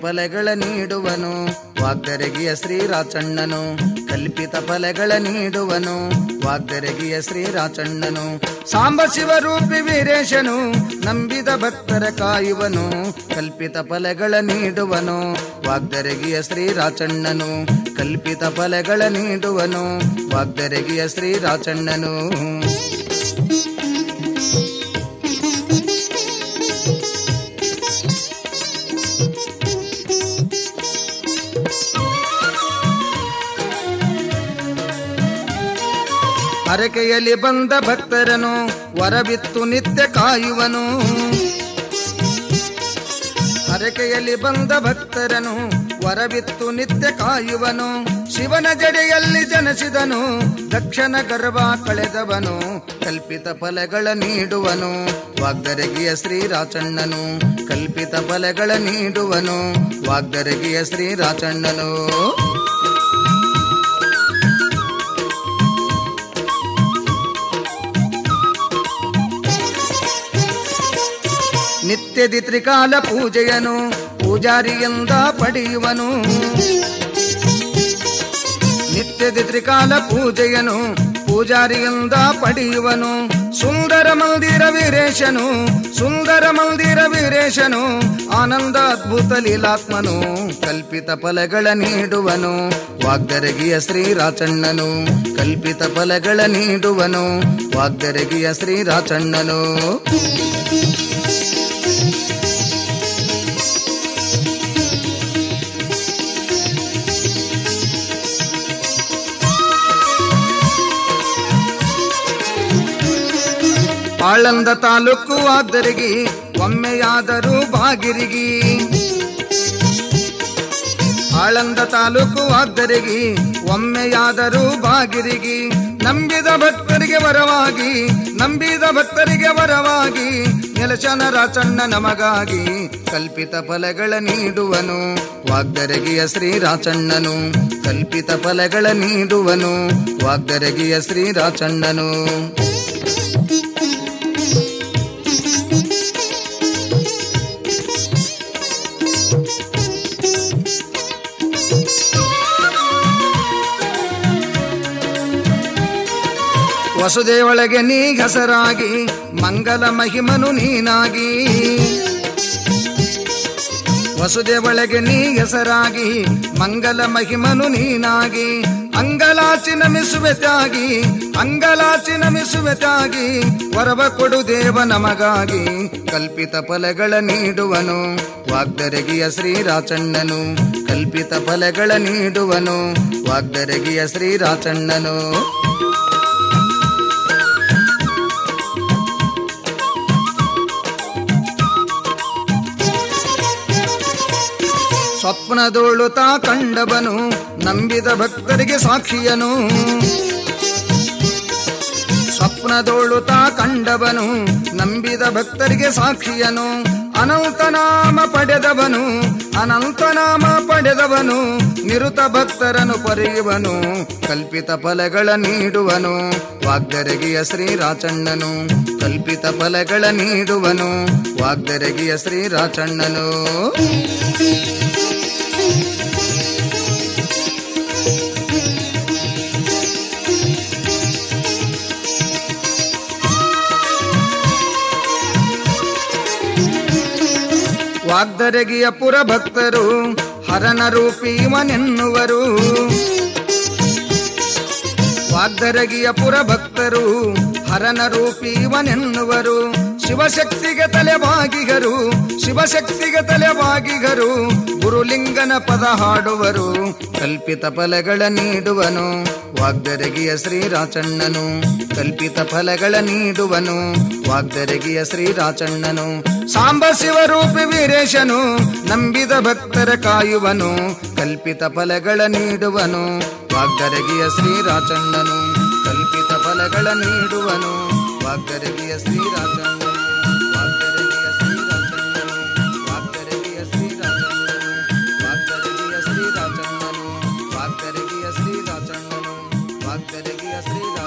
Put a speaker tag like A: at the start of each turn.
A: ಫಲಗಳ ನೀಡುವನು ವಾಗ್ದರಗಿಯ ಶ್ರೀರಾಚಣ್ಣನು ಕಲ್ಪಿತ ಫಲಗಳ ನೀಡುವನು ವಾಗ್ದರಗಿಯ ಶ್ರೀರಾಚಣ್ಣನು ಸಾಂಬ ಶಿವರೂಪಿ ವೀರೇಶನು ನಂಬಿದ ಭಕ್ತರ ಕಾಯುವನು ಕಲ್ಪಿತ ಫಲಗಳ ನೀಡುವನು ವಾಗ್ದರಗಿಯ ಶ್ರೀರಾಚಣ್ಣನು ಕಲ್ಪಿತ ಫಲಗಳ ನೀಡುವನು ವಾಗ್ದರಗಿಯ ಶ್ರೀರಾಚಣ್ಣನು ಹರಕೆಯಲ್ಲಿ ಬಂದ ಭಕ್ತರನು ವರವಿತ್ತು ನಿತ್ಯ ಕಾಯುವನು ಹರಕೆಯಲ್ಲಿ ಬಂದ ಭಕ್ತರನು ವರವಿತ್ತು ನಿತ್ಯ ಕಾಯುವನು ಶಿವನ ಜಡೆಯಲ್ಲಿ ಜನಿಸಿದನು ದಕ್ಷಿಣ ಗರ್ಭ ಕಳೆದವನು ಕಲ್ಪಿತ ಫಲಗಳ ನೀಡುವನು ವಾಗ್ದರಗಿಯ ಶ್ರೀರಾಚಣ್ಣನು ಕಲ್ಪಿತ ಫಲಗಳ ನೀಡುವನು ವಾಗ್ದರಗಿಯ ಶ್ರೀರಾಚಣ್ಣನು ನಿತ್ಯದಿ ತ್ರಿಕಾಲ ಪೂಜೆಯನು ಪೂಜಾರಿಯಿಂದ ಪಡೆಯುವನು ನಿತ್ಯದಿ ತ್ರಿಕಾಲ ಪೂಜೆಯನು ಪೂಜಾರಿಯಿಂದ ಪಡೆಯುವನು ಸುಂದರ ಮಂದಿರ ವೀರೇಶನು ಸುಂದರ ಮಂದಿರ ವೀರೇಶನು ಆನಂದ ಅದ್ಭುತ ಲೀಲಾತ್ಮನು ಕಲ್ಪಿತ ಫಲಗಳ ನೀಡುವನು ವಾಗ್ದರಗಿಯ ಶ್ರೀರಾಚಣ್ಣನು ಕಲ್ಪಿತ ಫಲಗಳ ನೀಡುವನು ವಾಗ್ದರಗಿಯ ಶ್ರೀರಾಚಣ್ಣನು ಆಳಂದ ತಾಲೂಕು ಆದರಿಗೆ ಒಮ್ಮೆಯಾದರೂ ಬಾಗಿರಿಗಿ ಆಳಂದ ತಾಲೂಕು ಆದರಿಗೆ ಒಮ್ಮೆಯಾದರೂ ಬಾಗಿರಿಗಿ ನಂಬಿದ ಭಕ್ತರಿಗೆ ವರವಾಗಿ ನಂಬಿದ ಭಕ್ತರಿಗೆ ವರವಾಗಿ ನೆಲಶನ ರಾಚಣ್ಣ ನಮಗಾಗಿ ಕಲ್ಪಿತ ಫಲಗಳ ನೀಡುವನು ವಾಗ್ದರಗಿಯ ಶ್ರೀರಾಚಣ್ಣನು ಕಲ್ಪಿತ ಫಲಗಳ ನೀಡುವನು ವಾಗ್ದರಗಿಯ ಶ್ರೀರಾಚಣ್ಣನು ವಸುದೇವಳಗೆ ನೀ ಹೆಸರಾಗಿ ಮಂಗಲ ಮಹಿಮನು ನೀನಾಗಿ ವಸುದೇವಳಗೆ ನೀ ಹೆಸರಾಗಿ ಮಂಗಲ ಮಹಿಮನು ನೀನಾಗಿ ಅಂಗಲಾಚಿ ನಮಿಸುವೆ ತ್ಯಾಗಿ ಅಂಗಲಾಚಿ ನಮಿಸುವೆ ತ್ಯಾಗಿ ವರವ ಕೊಡು ದೇವ ನಮಗಾಗಿ ಕಲ್ಪಿತ ಫಲಗಳ ನೀಡುವನು ವಾಗ್ದರಗಿಯ ಶ್ರೀರಾಚಣ್ಣನು ಕಲ್ಪಿತ ಫಲಗಳ ನೀಡುವನು ವಾಗ್ದರಗಿಯ ಶ್ರೀರಾಚಣ್ಣನು ಸ್ವಪ್ನದೋಳು ತಾ ಕಂಡವನು ನಂಬಿದ ಭಕ್ತರಿಗೆ ಸಾಕ್ಷಿಯನು ಸ್ವಪ್ನದೋಳು ತಾ ಕಂಡವನು ನಂಬಿದ ಭಕ್ತರಿಗೆ ಸಾಕ್ಷಿಯನು ಅನಂತನಾಮ ಪಡೆದವನು ಅನಂತನಾಮ ಪಡೆದವನು ನಿರುತ ಭಕ್ತರನು ಪರೆಯುವನು ಕಲ್ಪಿತ ಫಲಗಳ ನೀಡುವನು ವಾಗ್ದರಗಿಯ ಶ್ರೀರಾಚಣ್ಣನು ಕಲ್ಪಿತ ಫಲಗಳ ನೀಡುವನು ವಾಗ್ದರಗಿಯ ಶ್ರೀರಾಚಣ್ಣನು ವಾಗ್ದರಗಿಯ ಪುರ ಭಕ್ತರು ಹರನ ರೂಪೀವನೆನ್ನುವರು ವಾಗ್ದರಗಿಯ ಪುರ ಭಕ್ತರು ಹರನ ರೂಪೀವನೆನ್ನುವರು ಶಿವಶಕ್ತಿಗೆ ತಲೆಬಾಗಿಗರು ಶಿವಶಕ್ತಿಗೆ ತಲೆಬಾಗಿಗರು ಗುರುಲಿಂಗನ ಪದ ಹಾಡುವರು ಕಲ್ಪಿತ ಫಲಗಳ ನೀಡುವನು ವಾಗ್ದರಗಿಯ ಶ್ರೀರಾಚಣ್ಣನು ಕಲ್ಪಿತ ಫಲಗಳ ನೀಡುವನು ವಾಗ್ದರಗಿಯ ಶ್ರೀರಾಚಣ್ಣನು ಸಾಂಬ ಶಿವರೂಪಿ ವೀರೇಶನು ನಂಬಿದ ಭಕ್ತರ ಕಾಯುವನು ಕಲ್ಪಿತ ಫಲಗಳ ನೀಡುವನು ವಾಗ್ದರಗಿಯ ಶ್ರೀರಾಚಣ್ಣನು ಕಲ್ಪಿತ ಫಲಗಳ ನೀಡುವನು ವಾಗ್ದರಗಿಯ ಶ್ರೀರಾಚಣ್ಣನು ವಾಗ್ದರಗಿಯ ಶ್ರೀರಾಚಣ್ಣನು ವಾಗ್ದರಗಿಯ ಶ್ರೀರಾಚಣ್ಣನು ವಾಗ್ದರಗಿಯ ಶ್ರೀರಾಚಣ್ಣನು ವಾಗ್ದರಗಿಯ ಶ್ರೀರಾಚಣ್ಣನು ವಾಗ್ದರಗಿಯ ಶ್ರೀರಾಚಣ್ಣನು